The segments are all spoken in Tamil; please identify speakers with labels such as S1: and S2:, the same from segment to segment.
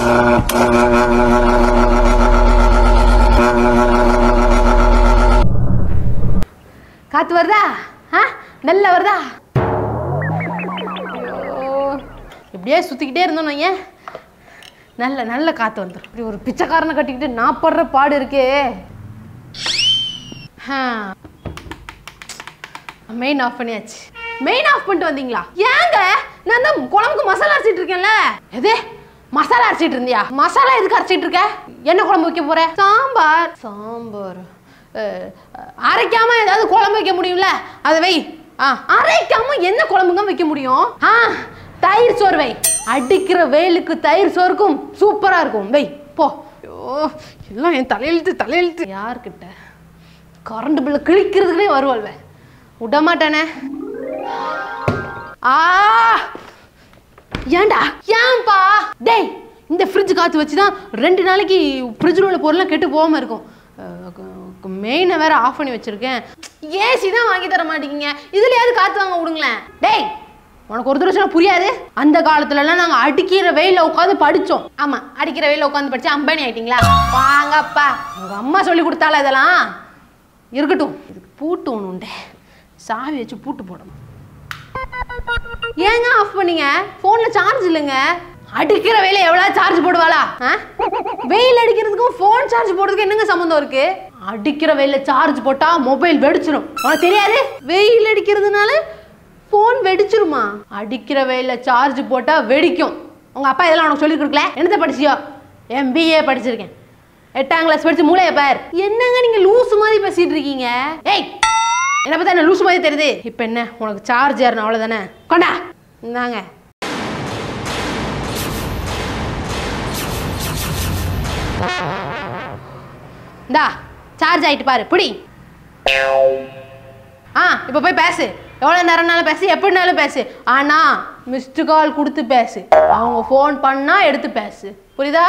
S1: காத்து வருதா ஆ நல்ல வருதா ஐயோ, இப்படியே சுத்திக்கிட்டே இருந்தோம் ஏன் நல்ல நல்ல காத்து வந்துடும் இப்படி ஒரு பிச்சைக்காரனை கட்டிக்கிட்டு நான் படுற பாடு இருக்கே மெயின் ஆஃப் பண்ணியாச்சு மெயின் ஆஃப் பண்ணிட்டு வந்தீங்களா ஏங்க நான் தான் குழம்புக்கு மசாலா அரைச்சிட்டு இருக்கேன்ல எது மசாலா அரைச்சிட்டு இருந்தியா மசாலா எதுக்கு அரைச்சிட்டு இருக்க என்ன குழம்பு வைக்க போற சாம்பார் சாம்பார் அஹ், அரைக்காம ஏதாவது குழம்பு வைக்க முடியும்ல அதை வை ஆ அரைக்காம என்ன குழம்புங்க வைக்க முடியும் ஆ தயிர் சோறு வை அடிக்கிற வெயிலுக்கு தயிர் சோறுக்கும் சூப்பரா இருக்கும் வை போ ஐயோ எல்லாம் என் தலையெழுத்து தலையெழுத்து யார்கிட்ட கரண்ட் பில்ல கிழிக்கிறதுக்குனே வருவல்ல விட மாட்டானே ஆ ஏன்டா ஏன்பா டேய் இந்த ஃப்ரிட்ஜ் காற்று வச்சு தான் ரெண்டு நாளைக்கு ஃப்ரிட்ஜில் உள்ள பொருள்லாம் கெட்டு போகாமல் இருக்கும் மெயினை வேற ஆஃப் பண்ணி வச்சிருக்கேன் ஏசி தான் வாங்கி தர மாட்டேங்கிங்க இதுலயாவது காற்று வாங்க விடுங்களேன் டேய் உனக்கு ஒரு தடவை சொன்னா புரியாது அந்த காலத்துலலாம் நாங்கள் அடிக்கிற வெயில உட்காந்து படித்தோம் ஆமாம் அடிக்கிற வெயில உட்காந்து படிச்சு அம்பானி ஆயிட்டீங்களா வாங்கப்பா உங்கள் அம்மா சொல்லி கொடுத்தால இதெல்லாம் இருக்கட்டும் இதுக்கு பூட்டு ஒன்று உண்டு சாவி வச்சு பூட்டு போடணும் ஏங்க ஆஃப் பண்ணீங்க ஃபோன்ல சார்ஜ் இல்லைங்க அடிக்கிற வெயில எவ்வளவு சார்ஜ் போடுவாளா ஆ? வெயில் அடிக்கிறதுக்கும் ஃபோன் சார்ஜ் போடுறதுக்கு என்னங்க சம்மந்தம் இருக்கு அடிக்கிற வெயில சார்ஜ் போட்டா மொபைல் வெடிச்சிரும் உனக்கு தெரியாது வெயில் அடிக்கிறதுனால ஃபோன் வெடிச்சிருமா அடிக்கிற வெயில சார்ஜ் போட்டா வெடிக்கும் உங்க அப்பா இதெல்லாம் உனக்கு சொல்லி கொடுக்கல என்னத்தை படிச்சியோ எம்பிஏ படிச்சிருக்கேன் எட்டாம் கிளாஸ் படிச்சு மூளைய பார் என்னங்க நீங்க லூசு மாதிரி பேசிட்டு இருக்கீங்க ஏய் என்ன பார்த்தா என்ன லூசு மாதிரி தெரியுது இப்போ என்ன உனக்கு சார்ஜ் ஏறணும் அவ்வளோதானே கொண்டா இந்தாங்க இந்தா சார்ஜ் ஆயிட்டு பாரு பிடி ஆ இப்போ போய் பேசு எவ்வளோ நேரம்னாலும் பேசு எப்படினாலும் பேசு ஆனால் மிஸ்டு கால் கொடுத்து பேசு அவங்க ஃபோன் பண்ணா எடுத்து பேசு புரியுதா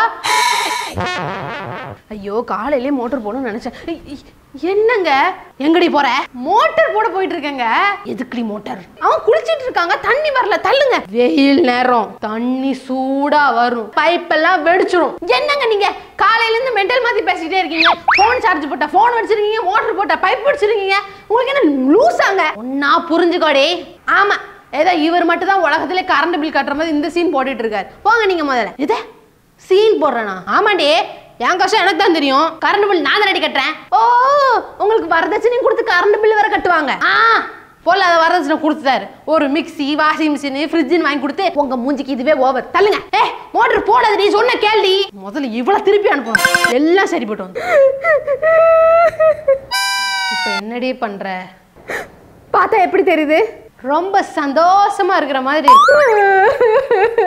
S1: ஐயோ காலையிலே மோட்டர் போடணும்னு நினைச்சேன் இ- இ- என்னங்க எங்கடி போற மோட்டர் போட போயிட்டு இருக்கேங்க எதுக்குடி மோட்டர் அவன் குளிச்சிட்டு இருக்காங்க தண்ணி வரல தள்ளுங்க வெயில் நேரம் தண்ணி சூடா வரும் பைப் எல்லாம் வெடிச்சிரும் என்னங்க நீங்க காலையில இருந்து மெண்டல் மாத்தி பேசிட்டே இருக்கீங்க போன் சார்ஜ் போட்டா போன் வச்சிருக்கீங்க மோட்டர் போட்டா பைப் வச்சிருக்கீங்க உங்களுக்கு என்ன லூசாங்க ஒன்னா புரிஞ்சுக்கோடி ஆமா ஏதோ இவர் மட்டும் தான் உலகத்திலே கரண்ட் பில் கட்டுற மாதிரி இந்த சீன் போட்டுட்டு இருக்காரு போங்க நீங்க முதல்ல இதே சீன் போடுறேனா ஆமாண்டி என் கஷ்டம் எனக்கு தான் தெரியும் கரண்ட் பில் நான் தானடி கட்டுறேன் ஓ உங்களுக்கு வரதட்சணையும் கொடுத்து கரண்ட் பில் வேற கட்டுவாங்க ஆ போல அதை வரதட்சணை கொடுத்துட்டாரு ஒரு மிக்ஸி வாஷிங் மிஷின் ஃப்ரிட்ஜ்னு வாங்கி கொடுத்து உங்க மூஞ்சிக்கு இதுவே ஓவர் தள்ளுங்க ஏ மோட்டர் போடாது நீ சொன்ன கேள்வி முதல்ல இவ்வளவு திருப்பி அனுப்பணும் எல்லாம் சரி போட்டு வந்து இப்போ என்னடி பண்ற
S2: பார்த்தா எப்படி தெரியுது
S1: ரொம்ப சந்தோஷமா இருக்கிற மாதிரி இருக்கு.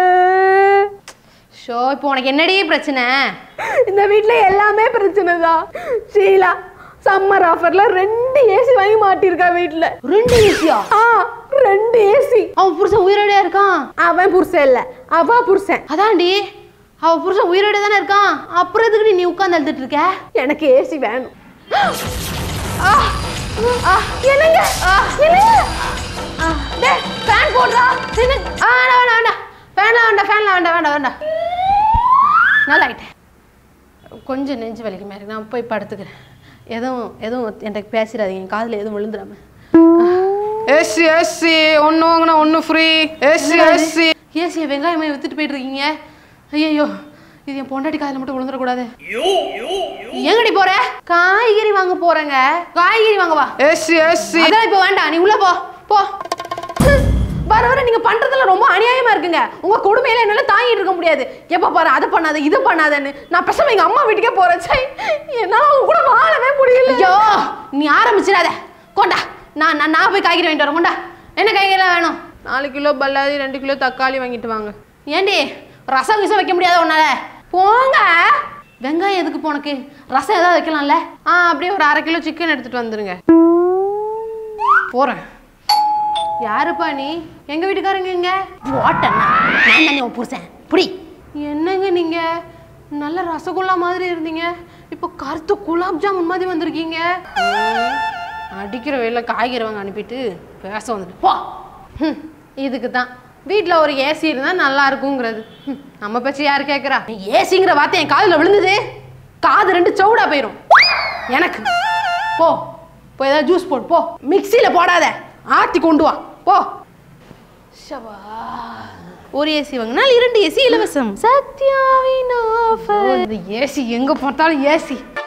S1: ஷோ இப்போ உனக்கு என்னடி பிரச்சனை
S2: இந்த வீட்ல எல்லாமே பிரச்சனை தான் ஷீலா சம்மர் ஆஃபர்ல ரெண்டு ஏசி வாங்கி மாட்டியிருக்கா வீட்ல
S1: ரெண்டு ஈஸியா
S2: ஆ ரெண்டு ஏசி
S1: அவன் புருஷன் உயிரோடயா இருக்கான்
S2: அவன் புருஷன் இல்ல அவ புருஷன்
S1: அதான்டி அவ புருஷன் உயிரோட தானே இருக்கான் அப்புறம் எதுக்கு நீ உட்கார்ந்து அழுதுட்டு இருக்க
S2: எனக்கு ஏசி வேணும்
S1: ஆ, ஆ, என்னங்க ஆ, என்னங்க ஆ, டேய் ஃபேன் போடுறா சின்ன ஆ வேண்டாம் வேண்டாம் வேண்டாம் ஃபேன்லாம் வேண்டாம் ஃபேன்லாம் வேண்டாம் வேண்டாம் வேண்டாம் நல்லா ஆயிட்டேன் கொஞ்சம் நெஞ்சு வலிக்குமே இருக்கு நான் போய் படுத்துக்கிறேன் எதுவும் எதுவும் எனக்கு பேசிடாதீங்க காதில் எதுவும் விழுந்துடாம
S3: ஏசி ஏசி ஒன்று வாங்கினா ஒன்று ஃப்ரீ ஏசி ஏசி
S1: ஏசியை வெங்காயமே வித்துட்டு போயிட்டு இருக்கீங்க ஐயோ இது என் பொண்டாட்டி காதில் மட்டும் விழுந்துடக்கூடாது எங்கடி போற காய்கறி வாங்க போறேங்க காய்கறி வாங்க வா
S3: ஏசி ஏசி
S1: அதெல்லாம் இப்போ வேண்டாம் நீ உள்ள போ போ வர வர நீங்க பண்றதுல ரொம்ப அநியாயமா இருக்குங்க உங்க கொடுமையில என்னால தாங்கிட்டு இருக்க முடியாது எப்ப பாரு அதை பண்ணாத இது பண்ணாதன்னு நான் பேசாம எங்க அம்மா வீட்டுக்கே போறேன் சை என்னால அவங்க கூட வாழவே முடியல ஐயோ நீ ஆரம்பிச்சிடாத கொண்டா நான் நான் நான் போய் காய்கறி வாங்கிட்டு வரேன் கொண்டா என்ன காய்கறிலாம் வேணும்
S3: நாலு கிலோ பல்லாரி ரெண்டு கிலோ தக்காளி வாங்கிட்டு வாங்க
S1: ஏண்டி ரசம் கிசம் வைக்க முடியாத உன்னால போங்க வெங்காயம் எதுக்கு இப்போ உனக்கு ரசம் ஏதாவது வைக்கலாம்ல
S3: ஆ அப்படியே ஒரு அரை கிலோ சிக்கன் எடுத்துட்டு வந்துருங்க போறேன்
S1: யாருப்பா நீ எங்க வீட்டுக்காரங்க எங்க ஓட்டண்ணா நான் தானே உன் புருஷன் புடி என்னங்க நீங்க நல்ல ரசகுல்லா மாதிரி இருந்தீங்க இப்போ கருத்து குலாப் ஜாமுன் மாதிரி வந்திருக்கீங்க
S3: அடிக்கிற வெயில காய்கறி வாங்க அனுப்பிட்டு பேச வந்துட்டு
S1: போ ஹம், இதுக்கு தான் வீட்டில் ஒரு ஏசி இருந்தால் நல்லா இருக்குங்கிறது ம், நம்ம பேச்சு யார் கேட்குறா ஏசிங்கிற வார்த்தை என் காதில் விழுந்தது காது ரெண்டு சவுடா போயிடும் எனக்கு போ போய் ஏதாவது ஜூஸ் போடு போ மிக்சியில் போடாத ஆத்தி கொண்டு வா போ ஷபா ஒரு ஏசி வாங்கினால் இரண்டு ஏசி இலவசம் சத்யாவின் ஆஃபர் இந்த ஏசி எங்கே பார்த்தாலும் ஏசி